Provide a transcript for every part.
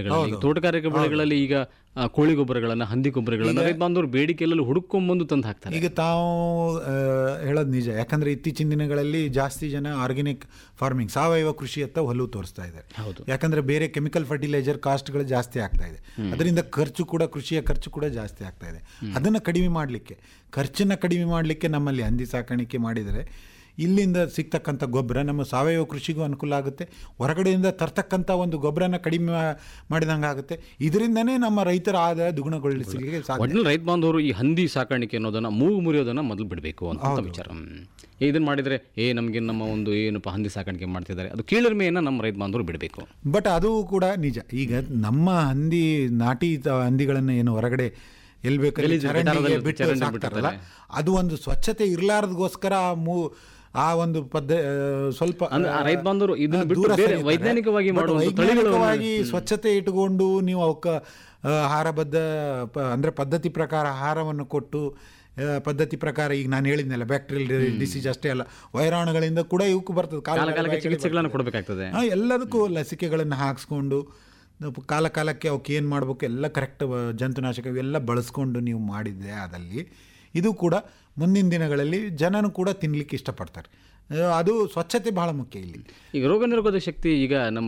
ಮಾರುಕಟ್ಟೆಗಳಲ್ಲಿ ಈಗ ತೋಟಗಾರಿಕೆ ಬೆಳೆಗಳಲ್ಲಿ ಈಗ ಆ, ಕೋಳಿ ಗೊಬ್ಬರಗಳನ್ನ ಹಂದಿ ಗೊಬ್ಬರಗಳನ್ನ ರೈತ ಬಾಂಧವರು ಬೇಡಿಕೆಯಲ್ಲಿ ಹುಡುಕೊಂಬಂದು ತಂದು ಹಾಕ್ತಾರೆ ಈಗ ತಾವು ಆ, ಹೇಳೋದು ನಿಜ ಯಾಕಂದ್ರೆ ಇತ್ತೀಚಿನ ದಿನಗಳಲ್ಲಿ ಜಾಸ್ತಿ ಜನ ಆರ್ಗ್ಯಾನಿಕ್ ಫಾರ್ಮಿಂಗ್ ಸಾವಯವ ಕೃಷಿಯತ್ತ ಒಲವು ತೋರಿಸ್ತಾ ಇದ್ದಾರೆ ಹೌದು. ಯಾಕಂದ್ರೆ ಬೇರೆ ಕೆಮಿಕಲ್ ಫರ್ಟಿಲೈಸರ್ ಕಾಸ್ಟ್ಗಳು ಜಾಸ್ತಿ ಆಗ್ತಾ ಇದೆ ಅದರಿಂದ ಖರ್ಚು ಕೂಡ ಕೃಷಿಯ ಖರ್ಚು ಕೂಡ ಜಾಸ್ತಿ ಆಗ್ತಾ ಇದೆ ಅದನ್ನು ಕಡಿಮೆ ಮಾಡಲಿಕ್ಕೆ ಖರ್ಚನ್ನು ಕಡಿಮೆ ಮಾಡಲಿಕ್ಕೆ ನಮ್ಮಲ್ಲಿ ಹಂದಿ ಸಾಕಾಣಿಕೆ ಮಾಡಿದರೆ ಇಲ್ಲಿಂದ ಸಿಗ್ತಕ್ಕಂಥ ಗೊಬ್ಬರ ನಮ್ಮ ಸಾವಯವ ಕೃಷಿಗೂ ಅನುಕೂಲ ಆಗುತ್ತೆ ಹೊರಗಡೆಯಿಂದ ತರ್ತಕ್ಕಂಥ ಒಂದು ಗೊಬ್ಬರನ ಕಡಿಮೆ ಮಾಡಿದಂಗೆ ಆಗುತ್ತೆ ಇದರಿಂದನೇ ನಮ್ಮ ರೈತರ ಆದಾಯ ದ್ವಿಗುಣಗೊಳಿಸಲಿಕ್ಕೆ ಸಾಧ್ಯ ಒಟ್ಟಿನಲ್ಲಿ ರೈತ ಬಾಂಧವರು ಈ ಹಂದಿ ಸಾಕಾಣಿಕೆ ಅನ್ನೋದನ್ನ ಮೂಗು ಮುರಿಯೋದನ್ನ ಮೊದಲು ಬಿಡಬೇಕು ಅಂತ ವಿಚಾರ ಹ್ಮ್. ಇದನ್ನ ಮಾಡಿದ್ರೆ ಏ ನಮಗೆ ನಮ್ಮ ಒಂದು ಏನಪ್ಪ ಹಂದಿ ಸಾಕಾಣಿಕೆ ಮಾಡ್ತಿದ್ದಾರೆ ಅದು ಕೀಳರಿಮೆಯನ್ನ ನಮ್ಮ ರೈತ ಬಾಂಧವರು ಬಿಡಬೇಕು ಬಟ್ ಅದು ಕೂಡ ನಿಜ ಈಗ ನಮ್ಮ ಹಂದಿ ನಾಟಿ ತ- ಹಂದಿಗಳನ್ನು ಏನು ಹೊರಗಡೆ ಎಲ್ಲಿ ಬೇಕಾದ್ರೆ ಗಲೀಜು ಚರಂಡಿಗೆ ಗಟಾರದಲ್ಲಿ ಬಿಟ್ಟು ಚರಂಡಿ ಸಾಕ್ತಾರಲ್ಲ ಅದು ಒಂದು ಸ್ವಚ್ಛತೆ ಇರಲಾರ್ದಗೋಸ್ಕರ ಆ ಮೂ ಆ ಒಂದು ಪದ್ಧ ಆ, ಸ್ವಲ್ಪ ಅಂದ್ರೆ ಆ ರೈತ ಬಾಂಧವರು ಇದನ್ನ ಆ, ಬಿಟ್ಟು ದೂರ ಬೇರೆ ಸರಿತಾರೆ. ವೈಜ್ಞಾನಿಕವಾಗಿ But ಮಾಡುವಂಥ ತಳಿಗಳು ವೈಜ್ಞಾನಿಕವಾಗಿ ಸ್ವಚ್ಛತೆ ಇಟ್ಟುಕೊಂಡು ನೀವು ಅವಕ್ಕ ಆ, ಆಹಾರಬದ್ಧ ಪ- ಅಂದ್ರೆ ಪದ್ಧತಿ ಪ್ರಕಾರ ಆಹಾರವನ್ನು ಕೊಟ್ಟು ಆ, ಪದ್ಧತಿ ಪ್ರಕಾರ ಈಗ ನಾನು ಹೇಳಿದ್ನಲ್ಲ ಬ್ಯಾಕ್ಟೀರಿಯಲ್ ಡಿಸೀಸ್ ಅಷ್ಟೇ ಅಲ್ಲ ವೈರಾಣುಗಳಿಂದ ಕೂಡ ಇವಕ್ಕೂ ಬರ್ತದೆ ಕಾಲು ಕಾಲ ಕಾಲಕ್ಕೆ ಬಾಯಿಗಳಿಗೆ ಚಿಕಿತ್ಸೆಗಳನ್ನು ಕೊಡಬೇಕಾಗ್ತದೆ ಆ, ಎಲ್ಲದಕ್ಕೂ ಲಸಿಕೆಗಳನ್ನು ಹಾಕ್ಸ್ಕೊಂಡು ನಾವು ಕಾಲ ಕಾಲಕ್ಕೆ ಅವಕ್ಕೆ ಏನು ಮಾಡಬೇಕು ಎಲ್ಲ ಕರೆಕ್ಟ್ ಜಂತುನಾಶಕ ಇವೆಲ್ಲ ಬಳಸ್ಕೊಂಡು ನೀವು ಮಾಡಿದ್ದೆ ಅದಲ್ಲಿ ಇದು ಕೂಡ ಮುಂದಿನ ದಿನಗಳಲ್ಲಿ ಜನನು ಕೂಡ ತಿನ್ನಲಿಕ್ಕೆ ಇಷ್ಟಪಡ್ತಾರೆ ಆ, ಅದು ಸ್ವಚ್ಛತೆ ಬಹಳ ಮುಖ್ಯ ಇಲ್ಲಿ ಈಗ ರೋಗ ನಿರೋಧಕ ಶಕ್ತಿ ಈಗ ನಮ್ಮ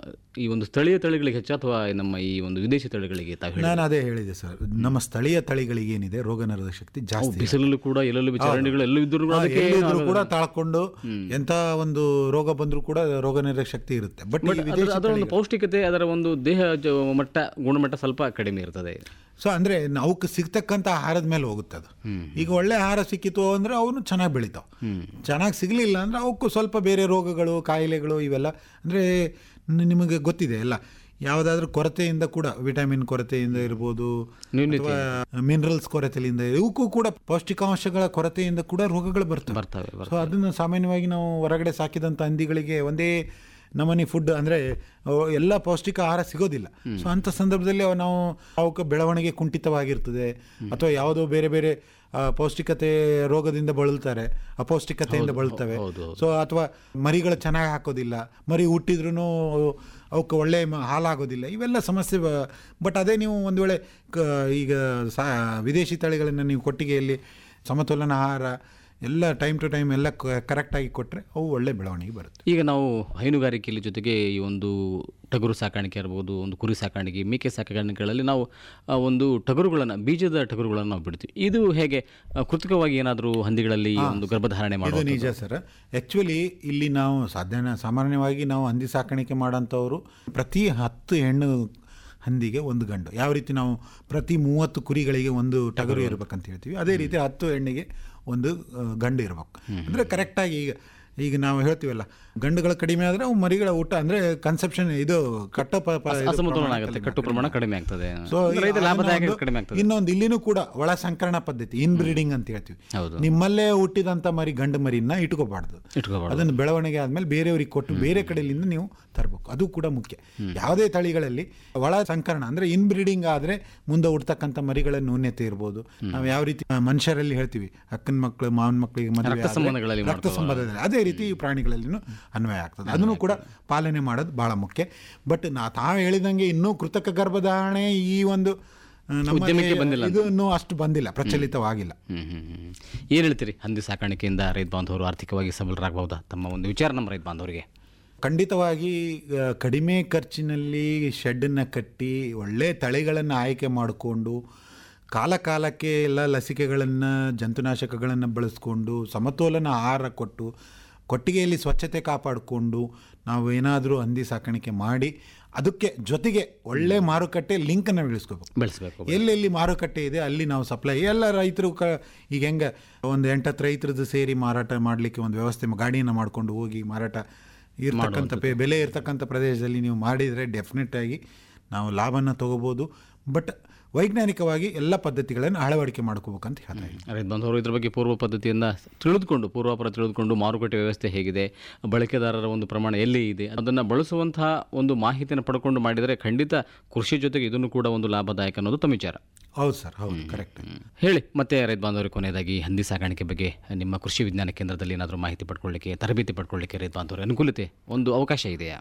ಈ ಒಂದು ಸ್ಥಳೀಯ ತಳಿಗಳಿಗೆ ಹೆಚ್ಚು ಅಥವಾ ನಮ್ಮ ಈ ಒಂದು ವಿದೇಶಿ ತಳಿಗಳಿಗೆ ತಾವು ಹೇಳಿ ನಾನು ಅದೇ ಹೇಳಿದೆ ಸರ್ ನಮ್ಮ ಸ್ಥಳೀಯ ತಳಿಗಳಿಗೆ ಏನಿದೆ ರೋಗ ನಿರೋಧಕ ಶಕ್ತಿ ಜಾಸ್ತಿ ಇರುತ್ತೆ. ಬಿಸಿಲಲ್ಲೂ ಕೂಡ ಎಲ್ಲೆಲ್ಲೂ ಚರಂಡಿಗಳು ಎಲ್ಲೂ ಇದ್ದರೂ ಕೂಡ ಆ, ಅದಕ್ಕೆ ಎಲ್ಲಿದ್ರೂ ಕೂಡ ತಾಳ್ಕೊಂಡು ಎಂಥ ಒಂದು ರೋಗ ಬಂದರೂ ಕೂಡ ರೋಗ ನಿರೋಧಕ ಶಕ್ತಿ ಇರುತ್ತೆ ಬಟ್ ಈ ಅದರ ವಿದೇಶಿ ಅದರ ಒಂದು ಪೌಷ್ಟಿಕತೆ ಅದರ ಒಂದು ದೇಹ ಜ- ಮಟ್ಟ ಗುಣಮಟ್ಟ ಸ್ವಲ್ಪ ಕಡಿಮೆ ಇರ್ತದೆ ಸೊ ಅಂದರೆ ಅವಕ್ಕೆ ಸಿಗ್ತಕ್ಕಂಥ ಆಹಾರದ ಮೇಲೆ ಹೋಗುತ್ತೆ ಅದು ಈಗ ಒಳ್ಳೆ ಆಹಾರ ಸಿಕ್ಕಿತು ಅಂದರೆ ಅವನು ಚೆನ್ನಾಗಿ ಬೆಳಿತಾವೆ ಚೆನ್ನಾಗಿ ಸಿಗಲಿಲ್ಲ ಅಂದರೆ ಅವಕ್ಕೂ ಸ್ವಲ್ಪ ಬೇರೆ ರೋಗಗಳು ಕಾಯಿಲೆಗಳು ಇವೆಲ್ಲ ಅಂದರೆ ನಿಮಗೆ ಗೊತ್ತಿದೆ ಎಲ್ಲ ಯಾವುದಾದ್ರೂ ಕೊರತೆಯಿಂದ ಕೂಡ ವಿಟಮಿನ್ ಕೊರತೆಯಿಂದ ಇರ್ಬೋದು ನ್ಯೂನ್ಯತೆ. ಅಥವಾ ಮಿನರಲ್ಸ್ ಕೊರತೆಯಿಂದ ಇವಕ್ಕೂ ಕೂಡ ಪೌಷ್ಟಿಕಾಂಶಗಳ ಕೊರತೆಯಿಂದ ಕೂಡ ರೋಗಗಳು ಬರ್ತವೆ ಬರ್ತವೆ ಸೊ ಅದನ್ನು ಸಾಮಾನ್ಯವಾಗಿ ನಾವು ಹೊರಗಡೆ ಸಾಕಿದಂಥ ಹಂದಿಗಳಿಗೆ ಒಂದೇ ನಮನಿ ಫುಡ್ ಅಂದರೆ ಎಲ್ಲ ಪೌಷ್ಟಿಕ ಆಹಾರ ಸಿಗೋದಿಲ್ಲ ಸೊ ಅಂಥ ಸಂದರ್ಭದಲ್ಲಿ ಅವು ನಾವು ಅವಕ್ಕೆ ಬೆಳವಣಿಗೆ ಕುಂಠಿತವಾಗಿರ್ತದೆ ಅಥವಾ ಯಾವುದೋ ಬೇರೆ ಬೇರೆ ಆ, ಪೌಷ್ಟಿಕತೆ ರೋಗದಿಂದ ಬಳಲ್ತಾರೆ ಅಪೌಷ್ಟಿಕತೆಯಿಂದ ಬಳಲ್ತವೆ ಹೌದು, ಸೊ ಅಥವಾ ಮರಿಗಳು ಚೆನ್ನಾಗಿ ಹಾಕೋದಿಲ್ಲ ಮರಿ ಹುಟ್ಟಿದ್ರೂ ಅವಕ್ಕೆ ಒಳ್ಳೆ ಮ- ಹಾಲಾಗೋದಿಲ್ಲ ಇವೆಲ್ಲ ಸಮಸ್ಯೆ ಬಟ್ ಅದೇ ನೀವು ಒಂದು ವೇಳೆ ಕ ಈಗ ಸಾ ವಿದೇಶಿ ತಳಿಗಳನ್ನು ನೀವು ಕೊಟ್ಟಿಗೆಯಲ್ಲಿ ಸಮತೋಲನ ಆಹಾರ ಎಲ್ಲ ಟೈಮ್ ಟು ಟೈಮ್ ಎಲ್ಲ ಕರೆಕ್ಟಾಗಿ ಕೊಟ್ಟರೆ ಅವು ಒಳ್ಳೆ ಬೆಳವಣಿಗೆ ಬರುತ್ತೆ ಈಗ ನಾವು ಹೈನುಗಾರಿಕೆಯಲ್ಲಿ ಜೊತೆಗೆ ಈ ಒಂದು ಟಗರು ಸಾಕಾಣಿಕೆ ಇರ್ಬೋದು ಒಂದು ಕುರಿ ಸಾಕಾಣಿಕೆ ಮೇಕೆ ಸಾಕಾಣಿಕೆಗಳಲ್ಲಿ ನಾವು ಆ, ಒಂದು ಟಗರುಗಳನ್ನು ಬೀಜದ ಟಗರುಗಳನ್ನು ನಾವು ಬಿಡ್ತೀವಿ ಇದು ಹೇಗೆ ಆ, ಕೃತಕವಾಗಿ ಏನಾದರೂ ಹಂದಿಗಳಲ್ಲಿ ಒಂದು ಗರ್ಭಧಾರಣೆ ಇದು ಮಾಡೋದು ನಿಜ ಸರ್ ಆ್ಯಕ್ಚುಲಿ ಇಲ್ಲಿ ನಾವು ಸಾಧಾರಣ ಸಾಮಾನ್ಯವಾಗಿ ನಾವು ಹಂದಿ ಸಾಕಾಣಿಕೆ ಮಾಡೋಂಥವ್ರು ಪ್ರತಿ ಹತ್ತು ಹೆಣ್ಣು ಹಂದಿಗೆ ಒಂದು ಗಂಡು ಯಾವ ರೀತಿ ನಾವು ಪ್ರತಿ ಮೂವತ್ತು ಕುರಿಗಳಿಗೆ ಒಂದು ಟಗರು ಇರ್ಬೇಕಂತ ಹೇಳ್ತೀವಿ ಅದೇ ರೀತಿ ಹತ್ತು ಹೆಣ್ಣಿಗೆ ಒಂದು ಆ, ಗಂಡು ಇರ್ಬೇಕು ಅಂದರೆ ಕರೆಕ್ಟಾಗಿ ಈಗ ಈಗ ನಾವು ಹೇಳ್ತೀವಲ್ಲ ಗಂಡುಗಳು ಕಡಿಮೆ ಆದರೆ ಅವು ಮರಿಗಳ ಊಟ ಅಂದರೆ ಕನ್ಸೆಪ್ಷನ್ ಇದು ಕಟ್ಟೋ ಪ- ಪ- ಇದು ಅಸಮತೋಲನ ಪ್ರಮಾಣ ಆಗುತ್ತೆ ಕಡಿಮೆ ಕಟ್ಟು ಪ್ರಮಾಣ ಕಡಿಮೆ ಆಗ್ತದೆ ಸೊ ರೈತ ಲಾಭದಾಯಕ ಕಡಿಮೆ ಆಗ್ತದೆ ಇನ್ನೊಂದು ಇಲ್ಲಿನೂ ಕೂಡ ಒಳ ಸಂಕರಣ ಪದ್ಧತಿ ಇನ್ ಬ್ರೀಡಿಂಗ್ ಅಂತ ಹೇಳ್ತೀವಿ ಹೌದು ನಿಮ್ಮಲ್ಲೇ ಹುಟ್ಟಿದಂಥ ಮರಿ ಗಂಡು ಮರಿನ ಇಟ್ಕೋಬಾರ್ದು ಇಟ್ಕೋಬಾರ್ದು ಅದನ್ನು ಬೆಳವಣಿಗೆ ಆದ್ಮೇಲೆ ಬೇರೆಯವ್ರಿಗೆ ಕೊಟ್ಟು ಬೇರೆ ಕಡೆಯಿಂದ ನೀವು ತರಬೇಕು ಅದು ಕೂಡ ಮುಖ್ಯ ಯಾವುದೇ ತಳಿಗಳಲ್ಲಿ ಒಳ ಸಂಕರಣ ಅಂದ್ರೆ ಇನ್ ಬ್ರೀಡಿಂಗ್ ಆದ್ರೆ ಮುಂದೆ ಹುಡ್ತಕ್ಕಂಥ ಮರಿಗಳ ನ್ಯೂನ್ಯತೆ ಇರ್ಬೋದು ನಾವು ಯಾವ ರೀತಿ ಆ, ಮನುಷ್ಯರಲ್ಲಿ ಹೇಳ್ತೀವಿ ಅಕ್ಕನ ಮಕ್ಕಳು ಮಾವನ ಮಕ್ಕಳಿಗೆ ಮದುವೆ ರಕ್ತ ಆದ್ರೆ ಸಂಬಂಧಗಳಲ್ಲಿ ರಕ್ತ ಸಂಬಂಧದಲ್ಲಿ ಅದೇ ರೀತಿ ಈ ಪ್ರಾಣಿಗಳಲ್ಲಿನೂ ಅನ್ವಯ ಆಗ್ತದೆ ಅದನ್ನು ಕೂಡ ಪಾಲನೆ ಮಾಡೋದು ಬಹಳ ಮುಖ್ಯ ಬಟ್ ನಾ ತಾವು ಹೇಳಿದಂಗೆ ಇನ್ನೂ ಕೃತಕ ಗರ್ಭಧಾರಣೆ ಈ ಒಂದು ಆ, ನಮ್ಮ ಉದ್ಯಮಕ್ಕೆ ಬಂದಿಲ್ಲ ಇದು ಇನ್ನೂ ಅಷ್ಟು ಬಂದಿಲ್ಲ ಪ್ರಚಲಿತವಾಗಿಲ್ಲ ಹ್ಮ್ ಹ್ಮ್ ಹ್ಮ್. ಏನ್ ಹೇಳ್ತೀರಿ ಹಂದಿ ಸಾಕಾಣಿಕೆಯಿಂದ ರೈತ ಬಾಂಧವರು ಆರ್ಥಿಕವಾಗಿ ಸಬಲರಾಗಬಹುದಾ ತಮ್ಮ ಒಂದು ವಿಚಾರ ನಮ್ಮ ರೈತ ಬಾಂಧವರಿಗೆ ಖಂಡಿತವಾಗಿ ಆ, ಕಡಿಮೆ ಖರ್ಚಿನಲ್ಲಿ ಶೆಡ್ಡನ್ನು ಕಟ್ಟಿ ಒಳ್ಳೆ ತಳಿಗಳನ್ನು ಆಯ್ಕೆ ಮಾಡಿಕೊಂಡು ಕಾಲ ಕಾಲಕ್ಕೆ ಎಲ್ಲ ಲಸಿಕೆಗಳನ್ನು ಜಂತುನಾಶಕಗಳನ್ನು ಬಳಸ್ಕೊಂಡು ಸಮತೋಲನ ಆಹಾರ ಕೊಟ್ಟು ಕೊಟ್ಟಿಗೆಯಲ್ಲಿ ಸ್ವಚ್ಛತೆ ಕಾಪಾಡಿಕೊಂಡು ನಾವು ಏನಾದರೂ ಹಂದಿ ಸಾಕಾಣಿಕೆ ಮಾಡಿ ಅದಕ್ಕೆ ಜೊತೆಗೆ ಒಳ್ಳೆ ಮಾರುಕಟ್ಟೆ ಲಿಂಕನ್ನು ಬೆಳೆಸ್ಕೋಬೇಕು ಬೆಳೆಸಬೇಕು ಎಲ್ಲೆಲ್ಲಿ ಮಾರುಕಟ್ಟೆ ಇದೆ ಅಲ್ಲಿ ನಾವು ಸಪ್ಲೈ ಎಲ್ಲ ರೈತರು ಕ ಈಗ ಹೆಂಗೆ ಒಂದು ಎಂಟತ್ತು ರೈತರದ್ದು ಸೇರಿ ಮಾರಾಟ ಮಾಡಲಿಕ್ಕೆ ಒಂದು ವ್ಯವಸ್ಥೆ ಮ- ಗಾಡಿಯನ್ನು ಮಾಡ್ಕೊಂಡು ಹೋಗಿ ಮಾರಾಟ ಇರ್ತಕ್ಕಂಥ ಪೆ ಬೆಲೆ ಇರ್ತಕ್ಕಂಥ ಪ್ರದೇಶದಲ್ಲಿ ನೀವು ಮಾಡಿದರೆ ಡೆಫಿನೆಟ್ ಆಗಿ ನಾವು ಲಾಭನ ತಗೋಬೋದು ಬಟ್ ವೈಜ್ಞಾನಿಕವಾಗಿ ಎಲ್ಲ ಪದ್ಧತಿಗಳನ್ನು ಅಳವಡಿಕೆ ಮಾಡ್ಕೋಬೇಕಂತ ಹೇಳ್ತಾ ಇದ್ದೀನಿ ರೈತ ಬಾಂಧವರು ಇದ್ರ ಬಗ್ಗೆ ಪೂರ್ವ ಪದ್ಧತಿಯಿಂದ ತಿಳಿದುಕೊಂಡು ಪೂರ್ವಾಪರ ತಿಳಿದುಕೊಂಡು ಮಾರುಕಟ್ಟೆ ವ್ಯವಸ್ಥೆ ಹೇಗಿದೆ ಬಳಕೆದಾರರ ಒಂದು ಪ್ರಮಾಣ ಎಲ್ಲಿ ಇದೆ ಅದನ್ನು ಬಳಸುವಂತಹ ಒಂದು ಮಾಹಿತಿಯನ್ನು ಪಡ್ಕೊಂಡು ಮಾಡಿದರೆ ಖಂಡಿತ ಕೃಷಿ ಜೊತೆಗೆ ಇದನ್ನು ಕೂಡ ಒಂದು ಲಾಭದಾಯಕ ಅನ್ನೋದು ತಮ್ಮ ವಿಚಾರ ಹೌದು ಸರ್ ಹೌದು ಕರೆಕ್ಟ್ ಹೇಳಿ ಮತ್ತೆ ರೈತ ಬಾಂಧವರಿಗೆ ಕೊನೆಯದಾಗಿ ಹಂದಿ ಸಾಕಾಣಿಕೆ ಬಗ್ಗೆ ನಿಮ್ಮ ಕೃಷಿ ವಿಜ್ಞಾನ ಕೇಂದ್ರದಲ್ಲಿ ಏನಾದರೂ ಮಾಹಿತಿ ಪಡ್ಕೊಳ್ಳಿಕ್ಕೆ ತರಬೇತಿ ಪಡ್ಕೊಳ್ಳಿಕ್ಕೆ ರೈತ ಬಾಂಧವರ ಅನುಕೂಲತೆ ಒಂದು ಅವಕಾಶ ಇದೆಯಾ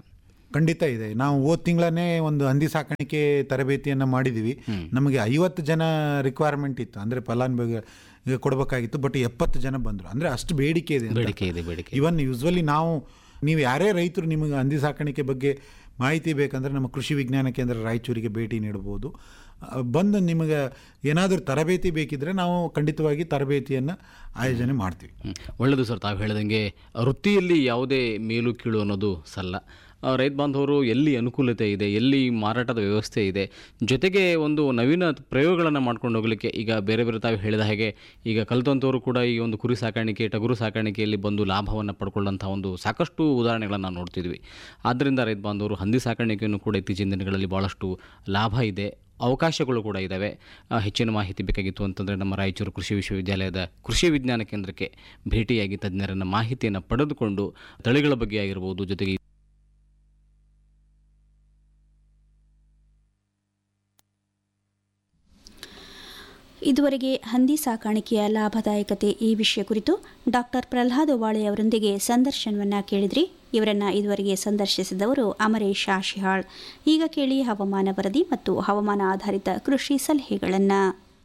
ಖಂಡಿತ ಇದೆ ನಾವು ಹೋದ ತಿಂಗಳನ್ನೇ ಒಂದು ಹಂದಿ ಸಾಕಾಣಿಕೆ ತರಬೇತಿಯನ್ನು ಮಾಡಿದ್ದೀವಿ ನಮಗೆ ಐವತ್ತು ಜನ ರಿಕ್ವೈರ್ಮೆಂಟ್ ಇತ್ತು ಅಂದರೆ ಫಲಾನುಭವಿಗೆ ಕೊಡಬೇಕಾಗಿತ್ತು ಬಟ್ ಎಪ್ಪತ್ತು ಜನ ಬಂದರು ಅಂದರೆ ಅಷ್ಟು ಬೇಡಿಕೆ ಇದೆ ಅಂತ. ಬೇಡಿಕೆ ಇದೆ ಬೇಡಿಕೆ ಇವನ್ ಯೂಸ್ವಲಿ ನಾವು ನೀವು ಯಾರೇ ರೈತರು ನಿಮಗೆ ಹಂದಿ ಸಾಕಾಣಿಕೆ ಬಗ್ಗೆ ಮಾಹಿತಿ ಬೇಕಂದ್ರೆ ನಮ್ಮ ಕೃಷಿ ವಿಜ್ಞಾನ ಕೇಂದ್ರ ರಾಯಚೂರಿಗೆ ಭೇಟಿ ನೀಡ್ಬೋದು ಆ, ಬಂದು ನಿಮಗೆ ಏನಾದರೂ ತರಬೇತಿ ಬೇಕಿದ್ರೆ ನಾವು ಖಂಡಿತವಾಗಿ ತರಬೇತಿಯನ್ನು ಆಯೋಜನೆ ಮಾಡ್ತೀವಿ ಹ್ಮ್. ಒಳ್ಳೆಯದು ಸರ್ ತಾವು ಹೇಳಿದಂಗೆ ವೃತ್ತಿಯಲ್ಲಿ ಯಾವುದೇ ಮೇಲು ಕೀಳು ಅನ್ನೋದು ಸಲ್ಲ ಆ, ರೈತ ಬಾಂಧವರು ಎಲ್ಲಿ ಅನುಕೂಲತೆ ಇದೆ ಎಲ್ಲಿ ಮಾರಾಟದ ವ್ಯವಸ್ಥೆ ಇದೆ ಜೊತೆಗೆ ಒಂದು ನವೀನ ಪ್ರಯೋಗಗಳನ್ನು ಮಾಡ್ಕೊಂಡು ಹೋಗಲಿಕ್ಕೆ ಈಗ ಬೇರೆ ಬೇರೆ ತಾವು ಹೇಳಿದ ಹಾಗೆ ಈಗ ಕಲಿತಂಥವರು ಕೂಡ ಈ ಒಂದು ಕುರಿ ಸಾಕಾಣಿಕೆ ಟಗರು ಸಾಕಾಣಿಕೆಯಲ್ಲಿ ಬಂದು ಲಾಭವನ್ನು ಪಡ್ಕೊಳ್ಳೋಂಥ ಒಂದು ಸಾಕಷ್ಟು ಉದಾಹರಣೆಗಳನ್ನು ನಾವು ನೋಡ್ತಿದ್ವಿ ಆದ್ದರಿಂದ ರೈತ ಬಾಂಧವರು ಹಂದಿ ಸಾಕಾಣಿಕೆಯನ್ನು ಕೂಡ ಇತ್ತೀಚಿನ ದಿನಗಳಲ್ಲಿ ಭಾಳಷ್ಟು ಲಾಭ ಇದೆ ಅವಕಾಶಗಳು ಕೂಡ ಇದ್ದಾವೆ ಆ, ಹೆಚ್ಚಿನ ಮಾಹಿತಿ ಬೇಕಾಗಿತ್ತು ಅಂತಂದರೆ ನಮ್ಮ ರಾಯಚೂರು ಕೃಷಿ ವಿಶ್ವವಿದ್ಯಾಲಯದ ಕೃಷಿ ವಿಜ್ಞಾನ ಕೇಂದ್ರಕ್ಕೆ ಭೇಟಿಯಾಗಿ ತಜ್ಞರನ್ನು ಮಾಹಿತಿಯನ್ನು ಪಡೆದುಕೊಂಡು ತಳಿಗಳ ಬಗ್ಗೆ ಆಗಿರ್ಬೋದು ಜೊತೆಗೆ ಇದುವರೆಗೆ ಹಂದಿ ಸಾಕಾಣಿಕೆಯ ಲಾಭದಾಯಕತೆ ಈ ವಿಷಯ ಕುರಿತು ಡಾಕ್ಟರ್ ಪ್ರಹ್ಲಾದ್ ವಾಳೆ ಅವರೊಂದಿಗೆ ಸಂದರ್ಶನವನ್ನ ಕೇಳಿದ್ರಿ ಇವರನ್ನ ಇದುವರೆಗೆ ಸಂದರ್ಶಿಸಿದವರು ಅಮರೇಶ್ ಆಶಿಹಾಳ್ ಈಗ ಕೇಳಿ ಹವಾಮಾನ ವರದಿ ಮತ್ತು ಹವಾಮಾನ ಆಧಾರಿತ ಕೃಷಿ ಸಲಹೆಗಳನ್ನು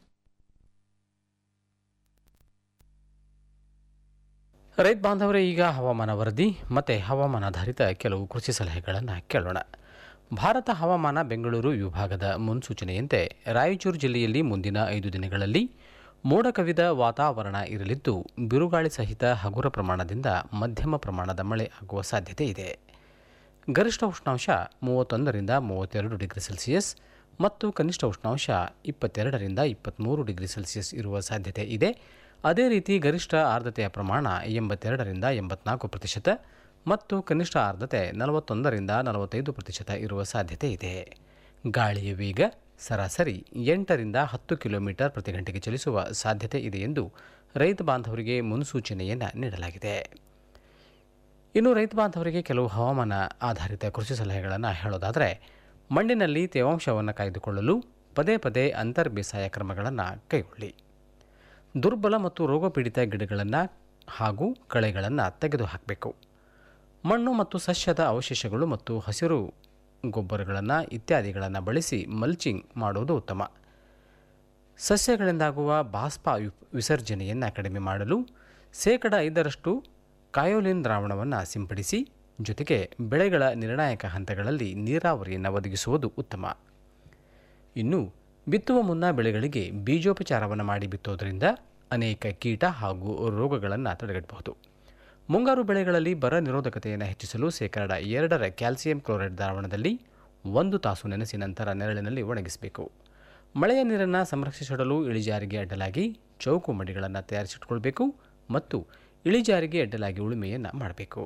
ರೈತ ಬಾಂಧವರೇ ಈಗ ಹವಾಮಾನ ವರದಿ ಮತ್ತು ಹವಾಮಾನಾಧಾರಿತ ಕೆಲವು ಕೃಷಿ ಸಲಹೆಗಳನ್ನು ಕೇಳೋಣ ಭಾರತ ಹವಾಮಾನ ಬೆಂಗಳೂರು ವಿಭಾಗದ ಮುನ್ಸೂಚನೆಯಂತೆ ರಾಯಚೂರು ಜಿಲ್ಲೆಯಲ್ಲಿ ಮುಂದಿನ ಐದು ದಿನಗಳಲ್ಲಿ ಮೋಡ ಕವಿದ ವಾತಾವರಣ ಇರಲಿದ್ದು ಬಿರುಗಾಳಿ ಸಹಿತ ಹಗುರ ಪ್ರಮಾಣದಿಂದ ಮಧ್ಯಮ ಪ್ರಮಾಣದ ಮಳೆ ಆಗುವ ಸಾಧ್ಯತೆ ಇದೆ ಗರಿಷ್ಠ ಉಷ್ಣಾಂಶ ಮೂವತ್ತೊಂದರಿಂದ ಮೂವತ್ತೆರಡು ಡಿಗ್ರಿ ಸೆಲ್ಸಿಯಸ್ ಮತ್ತು ಕನಿಷ್ಠ ಉಷ್ಣಾಂಶ ಇಪ್ಪತ್ತೆರಡರಿಂದ ಇಪ್ಪತ್ತ್ಮೂರು ಡಿಗ್ರಿ ಸೆಲ್ಸಿಯಸ್ ಇರುವ ಸಾಧ್ಯತೆ ಇದೆ ಅದೇ ರೀತಿ ಗರಿಷ್ಠ ಆರ್ದ್ರತೆಯ ಪ್ರಮಾಣ ಎಂಬತ್ತೆರಡರಿಂದ ಎಂಬತ್ನಾಲ್ಕು ಪ್ರತಿಶತ ಮತ್ತು ಕನಿಷ್ಠ ಆರ್ದ್ರತೆ ನಲವತ್ತೊಂದರಿಂದ ನಲವತ್ತೈದು ಪ್ರತಿಶತ ಇರುವ ಸಾಧ್ಯತೆ ಇದೆ ಗಾಳಿಯ ವೇಗ ಸರಾಸರಿ ಎಂಟರಿಂದ ಹತ್ತು ಕಿಲೋಮೀಟರ್ ಪ್ರತಿ ಗಂಟೆಗೆ ಚಲಿಸುವ ಸಾಧ್ಯತೆ ಇದೆ ಎಂದು ರೈತ ಬಾಂಧವರಿಗೆ ಮುನ್ಸೂಚನೆಯನ್ನು ನೀಡಲಾಗಿದೆ ಇನ್ನು ರೈತ ಬಾಂಧವರಿಗೆ ಕೆಲವು ಹವಾಮಾನ ಆಧಾರಿತ ಕೃಷಿ ಸಲಹೆಗಳನ್ನು ಹೇಳೋದಾದರೆ ಮಣ್ಣಿನಲ್ಲಿ ತೇವಾಂಶವನ್ನು ಕಾಯ್ದುಕೊಳ್ಳಲು ಪದೇ ಪದೇ ಅಂತರ್ ಬೇಸಾಯ ಕ್ರಮಗಳನ್ನು ಕೈಗೊಳ್ಳಿ ದುರ್ಬಲ ಮತ್ತು ರೋಗಪೀಡಿತ ಗಿಡಗಳನ್ನು ಹಾಗೂ ಕಳೆಗಳನ್ನು ತೆಗೆದುಹಾಕಬೇಕು ಮಣ್ಣು ಮತ್ತು ಸಸ್ಯದ ಅವಶೇಷಗಳು ಮತ್ತು ಹಸಿರು ಗೊಬ್ಬರಗಳನ್ನು ಇತ್ಯಾದಿಗಳನ್ನು ಬಳಸಿ ಮಲ್ಚಿಂಗ್ ಮಾಡುವುದು ಉತ್ತಮ ಸಸ್ಯಗಳಿಂದಾಗುವ ಬಾಷ್ಪ ವಿ- ವಿಸರ್ಜನೆಯನ್ನು ಕಡಿಮೆ ಮಾಡಲು ಶೇಕಡ ಐದರಷ್ಟು ಕಾಯೋಲಿನ್ ದ್ರಾವಣವನ್ನು ಸಿಂಪಡಿಸಿ ಜೊತೆಗೆ ಬೆಳೆಗಳ ನಿರ್ಣಾಯಕ ಹಂತಗಳಲ್ಲಿ ನೀರಾವರಿಯನ್ನು ಒದಗಿಸುವುದು ಉತ್ತಮ ಇನ್ನು ಬಿತ್ತುವ ಮುನ್ನ ಬೆಳೆಗಳಿಗೆ ಬೀಜೋಪಚಾರವನ್ನು ಮಾಡಿ ಬಿತ್ತೋದರಿಂದ ಅನೇಕ ಕೀಟ ಹಾಗೂ ರೋಗಗಳನ್ನು ತಡೆಗಟ್ಟಬಹುದು ಮುಂಗಾರು ಬೆಳೆಗಳಲ್ಲಿ ಬರ ನಿರೋಧಕತೆಯನ್ನು ಹೆಚ್ಚಿಸಲು ಶೇಕಡ ಎರಡರ ಕ್ಯಾಲ್ಸಿಯಂ ಕ್ಲೋರೈಡ್ ದ್ರಾವಣದಲ್ಲಿ ಒಂದು ತಾಸು ನೆನೆಸಿ ನಂತರ ನೆರಳಿನಲ್ಲಿ ಒಣಗಿಸಬೇಕು ಮಳೆಯ ನೀರನ್ನು ಸಂರಕ್ಷಿಸಿಡಲು ಇಳಿಜಾರಿಗೆ ಅಡ್ಡಲಾಗಿ ಚೌಕು ಮಡಿಗಳನ್ನು ತಯಾರಿಸಿಟ್ಕೊಳ್ಬೇಕು ಮತ್ತು ಇಳಿಜಾರಿಗೆ ಅಡ್ಡಲಾಗಿ ಉಳುಮೆಯನ್ನು ಮಾಡಬೇಕು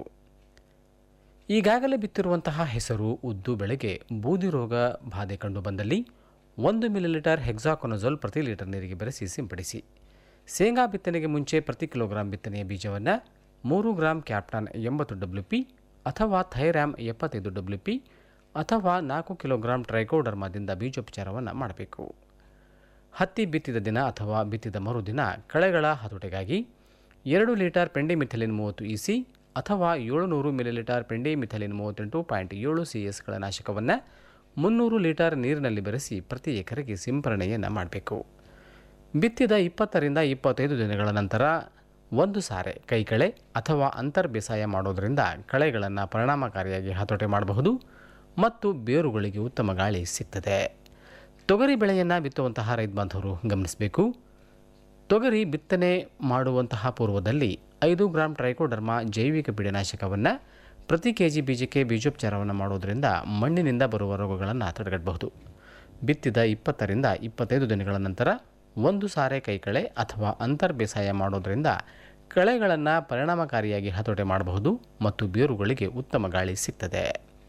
ಈಗಾಗಲೇ ಬಿತ್ತಿರುವಂತಹ ಹೆಸರು ಉದ್ದು ಬೆಳೆಗೆ ಬೂದಿ ರೋಗ ಬಾಧೆ ಕಂಡುಬಂದಲ್ಲಿ ಒಂದು ಮಿಲಿಲೀಟರ್ ಹೆಕ್ಸಾಕೊನಜೋಲ್ ಪ್ರತಿ ಲೀಟರ್ ನೀರಿಗೆ ಬೆರೆಸಿ ಸಿಂಪಡಿಸಿ ಶೇಂಗಾ ಬಿತ್ತನೆಗೆ ಮುಂಚೆ ಪ್ರತಿ ಕಿಲೋಗ್ರಾಂ ಬಿತ್ತನೆಯ ಬೀಜವನ್ನು ಮೂರು ಗ್ರಾಂ ಕ್ಯಾಪ್ಟಾನ್ ಎಂಬತ್ತು ಡಬ್ಲ್ಯೂ ಪಿ ಅಥವಾ ಥೈರ್ಯಾಮ್ ಎಪ್ಪತ್ತೈದು ಡಬ್ಲ್ಯೂ ಪಿ ಅಥವಾ ನಾಲ್ಕು ಕಿಲೋಗ್ರಾಂ ಟ್ರೈಕೋಡರ್ಮಾದಿಂದ ಬೀಜೋಪಚಾರವನ್ನು ಮಾಡಬೇಕು ಹತ್ತಿ ಬಿತ್ತಿದ ದಿನ ಅಥವಾ ಬಿತ್ತಿದ ಮರುದಿನ ಕಳೆಗಳ ಹತೋಟಿಗಾಗಿ ಎರಡು ಲೀಟರ್ ಪೆಂಡಿಮಿಥಲಿನ್ ಮೂವತ್ತು ಇ ಸಿ ಅಥವಾ ಏಳುನೂರು ಮಿಲಿಲೀಟರ್ ಪೆಂಡಿಮಿಥಲಿನ್ ಮೂವತ್ತೆಂಟು ಪಾಯಿಂಟ್ ಏಳು ಸಿ ಎಸ್ಗಳ ನಾಶಕವನ್ನು ಮುನ್ನೂರು ಲೀಟರ್ ನೀರಿನಲ್ಲಿ ಬೆರೆಸಿ ಪ್ರತಿ ಎಕರೆಗೆ ಸಿಂಪರಣೆಯನ್ನು ಮಾಡಬೇಕು ಬಿತ್ತಿದ ಇಪ್ಪತ್ತರಿಂದ ಇಪ್ಪತ್ತೈದು ದಿನಗಳ ನಂತರ ಒಂದು ಸಾರೆ ಕೈಕಳೆ ಅಥವಾ ಅಂತರ್ ಬೇಸಾಯ ಮಾಡೋದರಿಂದ ಕಳೆಗಳನ್ನು ಪರಿಣಾಮಕಾರಿಯಾಗಿ ಹತೋಟಿ ಮಾಡಬಹುದು ಮತ್ತು ಬೇರುಗಳಿಗೆ ಉತ್ತಮ ಗಾಳಿ ಸಿಗ್ತದೆ ತೊಗರಿ ಬೆಳೆಯನ್ನು ಬಿತ್ತುವಂತಹ ರೈತ ಬಾಂಧವರು ಗಮನಿಸಬೇಕು ತೊಗರಿ ಬಿತ್ತನೆ ಮಾಡುವಂತಹ ಪೂರ್ವದಲ್ಲಿ ಐದು ಗ್ರಾಂ ಟ್ರೈಕೋಡರ್ಮಾ ಜೈವಿಕ ಪೀಡನಾಶಕವನ್ನು ಪ್ರತಿ ಕೆ ಜಿ ಬೀಜಕ್ಕೆ ಬೀಜೋಪಚಾರವನ್ನು ಮಾಡೋದರಿಂದ ಮಣ್ಣಿನಿಂದ ಬರುವ ರೋಗಗಳನ್ನು ತಡೆಗಟ್ಟಬಹುದು ಬಿತ್ತಿದ ಇಪ್ಪತ್ತರಿಂದ ಇಪ್ಪತ್ತೈದು ದಿನಗಳ ನಂತರ ಒಂದು ಸಾರೆ ಕೈಕಳೆ ಅಥವಾ ಅಂತರ್ ಬೇಸಾಯ ಮಾಡೋದರಿಂದ ಕಳೆಗಳನ್ನು ಪರಿಣಾಮಕಾರಿಯಾಗಿ ಹತೋಟಿ ಮಾಡಬಹುದು ಮತ್ತು ಬೇರುಗಳಿಗೆ ಉತ್ತಮ ಗಾಳಿ ಸಿಗ್ತದೆ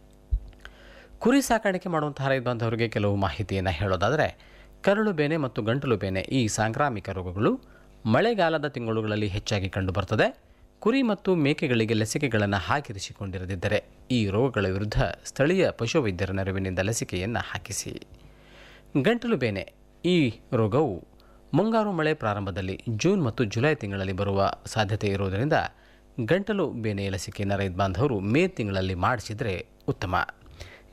ಕುರಿ ಸಾಕಾಣಿಕೆ ಮಾಡುವಂತಹ ರೈತ ಬಾಂಧವರಿಗೆ ಕೆಲವು ಮಾಹಿತಿಯನ್ನು ಹೇಳೋದಾದರೆ ಕರಳು ಬೇನೆ ಮತ್ತು ಗಂಟಲು ಬೇನೆ ಈ ಸಾಂಕ್ರಾಮಿಕ ರೋಗಗಳು ಮಳೆಗಾಲದ ತಿಂಗಳುಗಳಲ್ಲಿ ಹೆಚ್ಚಾಗಿ ಕಂಡುಬರ್ತದೆ ಕುರಿ ಮತ್ತು ಮೇಕೆಗಳಿಗೆ ಲಸಿಕೆಗಳನ್ನು ಹಾಕಿರಿಸಿಕೊಂಡಿರದಿದ್ದರೆ ಈ ರೋಗಗಳ ವಿರುದ್ಧ ಸ್ಥಳೀಯ ಪಶುವೈದ್ಯರ ನೆರವಿನಿಂದ ಲಸಿಕೆಯನ್ನು ಹಾಕಿಸಿ ಗಂಟಲು ಬೇನೆ ಈ ರೋಗವು ಮುಂಗಾರು ಮಳೆ ಪ್ರಾರಂಭದಲ್ಲಿ ಜೂನ್ ಮತ್ತು ಜುಲೈ ತಿಂಗಳಲ್ಲಿ ಬರುವ ಸಾಧ್ಯತೆ ಇರುವುದರಿಂದ ಗಂಟಲು ಬೇನೆ ಲಸಿಕೆಯನ್ನು ರೈತ ಬಾಂಧವರು ಮೇ ತಿಂಗಳಲ್ಲಿ ಮಾಡಿಸಿದರೆ ಉತ್ತಮ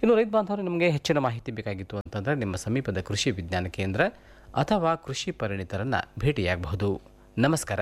ಇನ್ನು ರೈತ ಬಾಂಧವರು ನಿಮಗೆ ಹೆಚ್ಚಿನ ಮಾಹಿತಿ ಬೇಕಾಗಿತ್ತು ಅಂತಂದರೆ ನಿಮ್ಮ ಸಮೀಪದ ಕೃಷಿ ವಿಜ್ಞಾನ ಕೇಂದ್ರ ಅಥವಾ ಕೃಷಿ ಪರಿಣಿತರನ್ನು ಭೇಟಿಯಾಗಬಹುದು ನಮಸ್ಕಾರ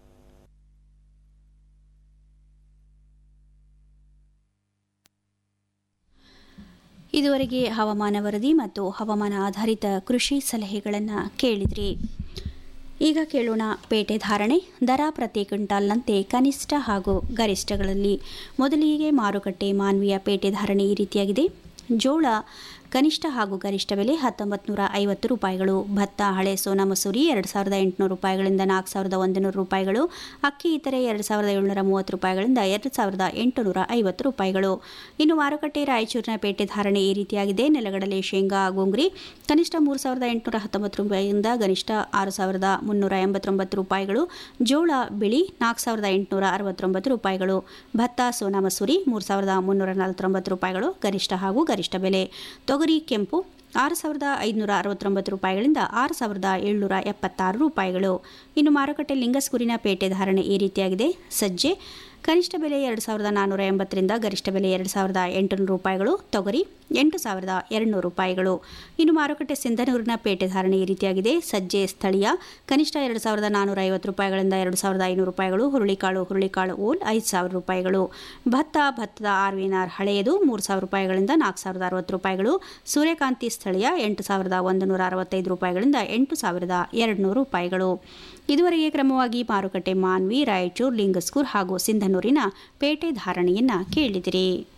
ಇದುವರೆಗೆ ಹವಾಮಾನ ವರದಿ ಮತ್ತು ಹವಾಮಾನ ಆಧಾರಿತ ಕೃಷಿ ಸಲಹೆಗಳನ್ನು ಕೇಳಿದ್ರಿ ಈಗ ಕೇಳೋಣ ಪೇಟೆ ಧಾರಣೆ ದರ ಪ್ರತಿ ಕ್ವಿಂಟಾಲ್ನಂತೆ ಕನಿಷ್ಠ ಹಾಗೂ ಗರಿಷ್ಠಗಳಲ್ಲಿ ಮೊದಲಿಗೆ ಮಾರುಕಟ್ಟೆ ಮಾನ್ವಿಯ ಪೇಟೆ ಧಾರಣೆ ಈ ರೀತಿಯಾಗಿದೆ ಜೋಳ ಕನಿಷ್ಠ ಹಾಗೂ ಗರಿಷ್ಠ ಬೆಲೆ ಹತ್ತೊಂಬತ್ತು ನೂರ ಐವತ್ತು ರೂಪಾಯಿಗಳು ಭತ್ತ ಹಳೆ ಸೋನಾ ಮಸೂರಿ ಎರಡು ಸಾವಿರದ ಎಂಟುನೂರು ರೂಪಾಯಿಗಳಿಂದ ನಾಲ್ಕು ಸಾವಿರದ ಒಂದು ನೂರು ರೂಪಾಯಿಗಳು ಅಕ್ಕಿ ಇತರೆ ಎರಡು ಸಾವಿರದ ಏಳುನೂರ ಮೂವತ್ತು ರೂಪಾಯಿಗಳಿಂದ ಎರಡು ಸಾವಿರದ ಎಂಟುನೂರ ಐವತ್ತು ರೂಪಾಯಿಗಳು ಇನ್ನು ಮಾರುಕಟ್ಟೆ ರಾಯಚೂರಿನ ಪೇಟೆ ಧಾರಣೆ ಈ ರೀತಿಯಾಗಿದೆ ನೆಲಗಡಲೆ ಶೇಂಗಾ ಗೋಂಗ್ರಿ ಕನಿಷ್ಠ ಮೂರು ಸಾವಿರದ ಎಂಟುನೂರ ಹತ್ತೊಂಬತ್ತು ರೂಪಾಯಿಯಿಂದ ಗರಿಷ್ಠ ಆರು ಸಾವಿರದ ಮುನ್ನೂರ ಎಂಬತ್ತೊಂಬತ್ತು ರೂಪಾಯಿಗಳು ಜೋಳ ಬಿಳಿ ನಾಲ್ಕು ಸಾವಿರದ ಎಂಟುನೂರ ಅರವತ್ತೊಂಬತ್ತು ರೂಪಾಯಿಗಳು ಭತ್ತ ಸೋನಾ ಮಸೂರಿ ಮೂರು ಸಾವಿರದ ಮುನ್ನೂರ ನಲವತ್ತೊಂಬತ್ತು ರೂಪಾಯಿಗಳು ಗರಿಷ್ಠ ಹಾಗೂ ಗರಿಷ್ಠ ಬೆಲೆ ತೊಗರಿ ಕೆಂಪು ಆರು ಸಾವಿರದ ಐದುನೂರ ಅರವತ್ತೊಂಬತ್ತು ರೂಪಾಯಿಗಳಿಂದ ಆರು ಸಾವಿರದ ಏಳ್ನೂರ ಎಪ್ಪತ್ತಾರು ರೂಪಾಯಿಗಳು ಇನ್ನು ಮಾರುಕಟ್ಟೆ ಲಿಂಗಸ್ಕೂರಿನ ಪೇಟೆ ಧಾರಣೆ ಈ ರೀತಿಯಾಗಿದೆ ಸಜ್ಜೆ ಕನಿಷ್ಠ ಬೆಲೆ ಎರಡು ಸಾವಿರದ ನಾನ್ನೂರ ಎಂಬತ್ತರಿಂದ ಗರಿಷ್ಠ ಬೆಲೆ ಎರಡು ಸಾವಿರದ ಎಂಟುನೂರು ರೂಪಾಯಿಗಳು ತೊಗರಿ ಎಂಟು ಸಾವಿರದ ಎರಡುನೂರು ರೂಪಾಯಿಗಳು ಇನ್ನು ಮಾರುಕಟ್ಟೆ ಸಿಂಧನೂರಿನ ಪೇಟೆ ಧಾರಣೆ ಈ ರೀತಿಯಾಗಿದೆ ಸಜ್ಜೆ ಸ್ಥಳೀಯ ಕನಿಷ್ಠ ಎರಡು ಸಾವಿರದ ನಾನ್ನೂರ ಐವತ್ತು ರೂಪಾಯಿಗಳಿಂದ ಎರಡು ಸಾವಿರದ ಐನೂರು ರೂಪಾಯಿಗಳು ಹುರುಳಿಕಾಳು ಹುರುಳಿಕಾಳು ಓಲ್ ಐದು ಸಾವಿರ ರೂಪಾಯಿಗಳು ಭತ್ತ ಭತ್ತದ ಆರ್ ವಿನಾರ್ ಹಳೆಯದು ಮೂರು ಸಾವಿರ ರೂಪಾಯಿಗಳಿಂದ ನಾಲ್ಕು ಸಾವಿರದ ಅರವತ್ತು ರೂಪಾಯಿಗಳು ಸೂರ್ಯಕಾಂತಿ ಸ್ಥಳೀಯ ಎಂಟು ಸಾವಿರದ ಒಂದು ನೂರ ಅರವತ್ತೈದು ರೂಪಾಯಿಗಳಿಂದ ಎಂಟು ಸಾವಿರದ ಎರಡುನೂರು ರೂಪಾಯಿಗಳು ಇದುವರೆಗೆ ಕ್ರಮವಾಗಿ ಮಾರುಕಟ್ಟೆ ಮಾನ್ವಿ ರಾಯಚೂರು ಲಿಂಗಸ್ಕೂರ್ ಹಾಗೂ ಸಿಂಧನೂರಿನ ಪೇಟೆ ಧಾರಣೆಯನ್ನು ಕೇಳಿದಿರಿ